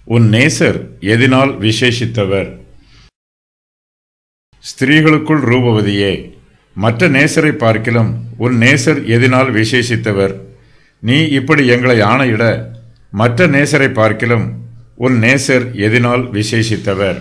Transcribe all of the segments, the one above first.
உன் நேசர் எதினால் விசேஷித்தவர் ஸ்திரீகளுக்குள் ரூபவதியே மற்ற நேசரை பார்க்கிலும் உன் நேசர் எதினால் விசேஷித்தவர் நீ இப்படி எங்களை ஆணையிட மற்ற நேசரை பார்க்கிலும் உன் நேசர் எதினால் விசேஷித்தவர்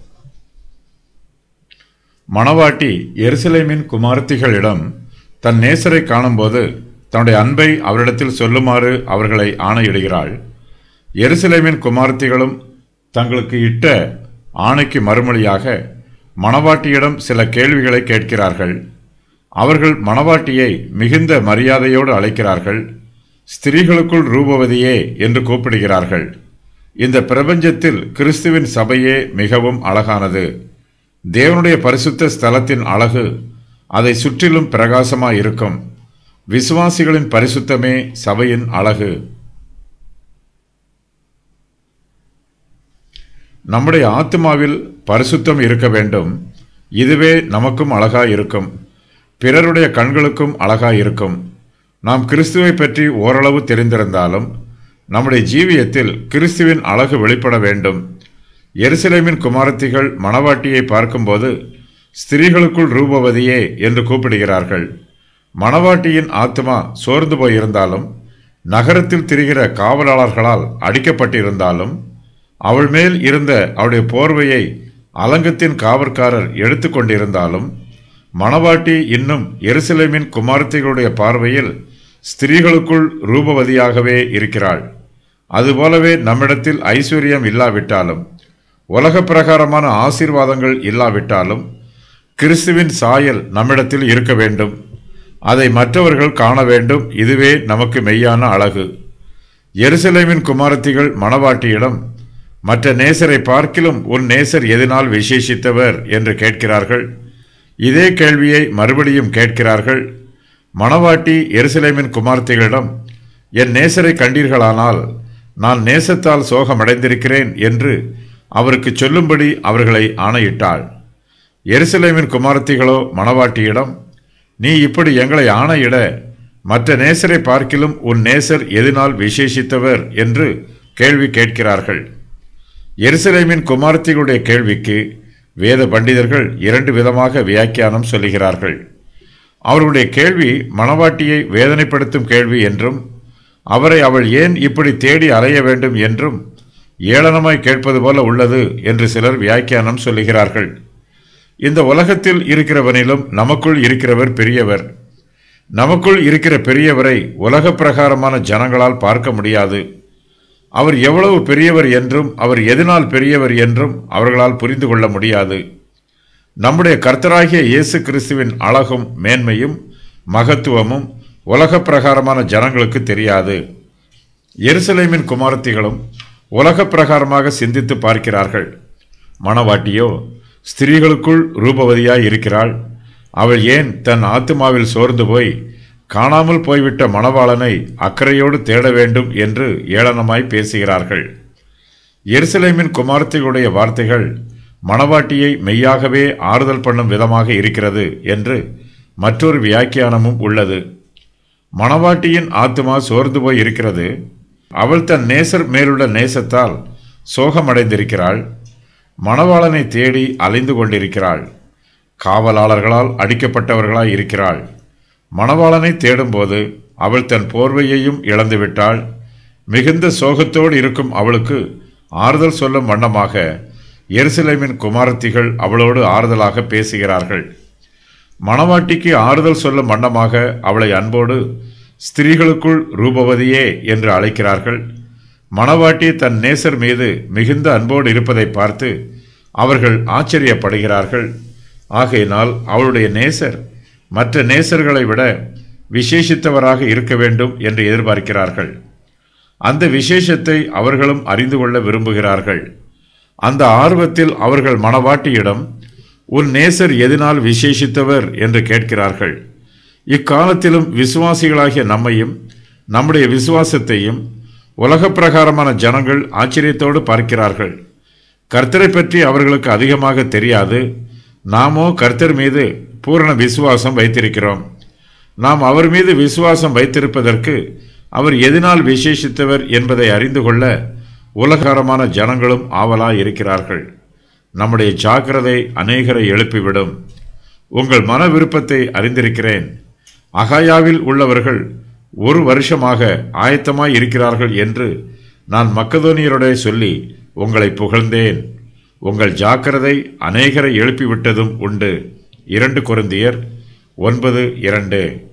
மணவாட்டி எருசலேமின் குமாரத்திகளிடம் தன் நேசரை காணும்போது தன்னுடைய அன்பை அவரிடத்தில் சொல்லுமாறு அவர்களை ஆணையிடுகிறாள் எருசலேமின் குமாரத்திகளும் தங்களுக்கு இட்ட ஆணைக்கு மறுமொழியாக மணவாட்டியிடம் சில கேள்விகளை கேட்கிறார்கள் அவர்கள் மணவாட்டியை மிகுந்த மரியாதையோடு அழைக்கிறார்கள் ஸ்திரீகளுக்குள் ரூபவதியே என்று கூப்பிடுகிறார்கள் இந்த பிரபஞ்சத்தில் கிறிஸ்துவின் சபையே மிகவும் அழகானது தேவனுடைய பரிசுத்த ஸ்தலத்தின் அழகு அதை சுற்றிலும் பிரகாசமாய் இருக்கும் விசுவாசிகளின் பரிசுத்தமே சபையின் அழகு நம்முடைய ஆத்மாவில் பரிசுத்தம் இருக்க வேண்டும் இதுவே நமக்கும் அழகாய் இருக்கும் பிறருடைய கண்களுக்கும் அழகாய் இருக்கும் நாம் கிறிஸ்துவை பற்றி ஓரளவு தெரிந்திருந்தாலும் நம்முடைய ஜீவியத்தில் கிறிஸ்துவின் அழகு வெளிப்பட வேண்டும் எருசலேமின் குமாரத்திகள் மணவாட்டியை பார்க்கும்போது ஸ்திரீகளுக்குள் ரூபவதியே என்று கூப்பிடுகிறார்கள் மணவாட்டியின் ஆத்மா சோர்ந்து போயிருந்தாலும் நகரத்தில் திரிகிற காவலாளர்களால் அடிக்கப்பட்டிருந்தாலும் அவள் மேல் இருந்த அவளுடைய போர்வையை அலங்கத்தின் காவற்காரர் எடுத்துக்கொண்டிருந்தாலும் மணவாட்டி இன்னும் எருசலேமின் குமாரத்திகளுடைய பார்வையில் ஸ்திரீகளுக்குள் ரூபவதியாகவே இருக்கிறாள் அதுபோலவே நம்மிடத்தில் ஐஸ்வர்யம் இல்லாவிட்டாலும் உலக பிரகாரமான ஆசீர்வாதங்கள் இல்லாவிட்டாலும் கிறிஸ்துவின் சாயல் நம்மிடத்தில் இருக்க வேண்டும் அதை மற்றவர்கள் காண வேண்டும் இதுவே நமக்கு மெய்யான அழகு எருசலேமின் குமாரத்திகள் மணவாட்டியிடம் மற்ற நேசரை பார்க்கிலும் உன் நேசர் எதனால் விசேஷித்தவர் என்று கேட்கிறார்கள் இதே கேள்வியை மறுபடியும் கேட்கிறார்கள் மணவாட்டி எருசலேமின் குமார்த்திகளிடம் என் நேசரை கண்டீர்களானால் நான் நேசத்தால் சோகமடைந்திருக்கிறேன் என்று அவருக்கு சொல்லும்படி அவர்களை ஆணையிட்டாள் எருசலேமின் குமாரத்திகளோ மணவாட்டியிடம் நீ இப்படி எங்களை ஆணையிட மற்ற நேசரை பார்க்கிலும் உன் நேசர் எதனால் விசேஷித்தவர் என்று கேள்வி கேட்கிறார்கள் எருசலேமின் குமாரத்திகளுடைய கேள்விக்கு வேத பண்டிதர்கள் இரண்டு விதமாக வியாக்கியானம் சொல்லுகிறார்கள் அவர்களுடைய கேள்வி மணவாட்டியை வேதனைப்படுத்தும் கேள்வி என்றும் அவரை அவள் ஏன் இப்படி தேடி அலைய வேண்டும் என்றும் ஏளனமாய் கேட்பது போல உள்ளது என்று சிலர் வியாக்கியானம் சொல்லுகிறார்கள் இந்த உலகத்தில் இருக்கிறவனிலும் நமக்குள் இருக்கிறவர் பெரியவர் நமக்குள் இருக்கிற பெரியவரை உலக பிரகாரமான ஜனங்களால் பார்க்க முடியாது அவர் எவ்வளவு பெரியவர் என்றும் அவர் எதனால் பெரியவர் என்றும் அவர்களால் புரிந்து கொள்ள முடியாது நம்முடைய கர்த்தராகிய இயேசு கிறிஸ்துவின் அழகும் மேன்மையும் மகத்துவமும் உலக பிரகாரமான ஜனங்களுக்கு தெரியாது எருசலேமின் குமாரத்திகளும் உலக பிரகாரமாக சிந்தித்து பார்க்கிறார்கள் மணவாட்டியோ ஸ்திரீகளுக்குள் ரூபவதியாய் இருக்கிறாள் அவள் ஏன் தன் ஆத்துமாவில் சோர்ந்து போய் காணாமல் போய்விட்ட மணவாளனை அக்கறையோடு தேட வேண்டும் என்று ஏளனமாய் பேசுகிறார்கள் எருசலேமின் குமாரத்திகளுடைய வார்த்தைகள் மணவாட்டியை மெய்யாகவே ஆறுதல் பண்ணும் விதமாக இருக்கிறது என்று மற்றொரு வியாக்கியானமும் உள்ளது மணவாட்டியின் ஆத்மா சோர்ந்து போய் இருக்கிறது அவள் தன் நேசர் மேலுள்ள நேசத்தால் சோகமடைந்திருக்கிறாள் மணவாளனை தேடி அலைந்து கொண்டிருக்கிறாள் காவலாளர்களால் அடிக்கப்பட்டவர்களாய் இருக்கிறாள் மணவாளனை தேடும்போது அவள் தன் போர்வையையும் இழந்துவிட்டாள் மிகுந்த சோகத்தோடு இருக்கும் அவளுக்கு ஆறுதல் சொல்லும் வண்ணமாக எருசலேமின் குமாரத்திகள் அவளோடு ஆறுதலாக பேசுகிறார்கள் மணவாட்டிக்கு ஆறுதல் சொல்லும் வண்ணமாக அவளை அன்போடு ஸ்திரீகளுக்குள் ரூபவதியே என்று அழைக்கிறார்கள் மணவாட்டி தன் நேசர் மீது மிகுந்த அன்போடு இருப்பதை பார்த்து அவர்கள் ஆச்சரியப்படுகிறார்கள் ஆகையினால் அவளுடைய நேசர் மற்ற நேசர்களை விட விசேஷித்தவராக இருக்க வேண்டும் என்று எதிர்பார்க்கிறார்கள் அந்த விசேஷத்தை அவர்களும் அறிந்து கொள்ள விரும்புகிறார்கள் அந்த ஆர்வத்தில் அவர்கள் மணவாட்டியிடம் உன் நேசர் எதனால் விசேஷித்தவர் என்று கேட்கிறார்கள் இக்காலத்திலும் விசுவாசிகளாகிய நம்மையும் நம்முடைய விசுவாசத்தையும் உலக பிரகாரமான ஜனங்கள் ஆச்சரியத்தோடு பார்க்கிறார்கள் கர்த்தரை பற்றி அவர்களுக்கு அதிகமாக தெரியாது நாமோ கர்த்தர் மீது பூரண விசுவாசம் வைத்திருக்கிறோம் நாம் அவர் மீது விசுவாசம் வைத்திருப்பதற்கு அவர் எதனால் விசேஷித்தவர் என்பதை அறிந்து கொள்ள உலகரமான ஜனங்களும் ஆவலாய் இருக்கிறார்கள் நம்முடைய ஜாக்கிரதை அநேகரை எழுப்பிவிடும் உங்கள் மன விருப்பத்தை அறிந்திருக்கிறேன் அகாயாவில் உள்ளவர்கள் ஒரு வருஷமாக ஆயத்தமாய் இருக்கிறார்கள் என்று நான் மக்கதோனியருடைய சொல்லி உங்களை புகழ்ந்தேன் உங்கள் ஜாக்கிரதை அநேகரை எழுப்பிவிட்டதும் உண்டு இரண்டு கொருந்தியர் ஒன்பது இரண்டு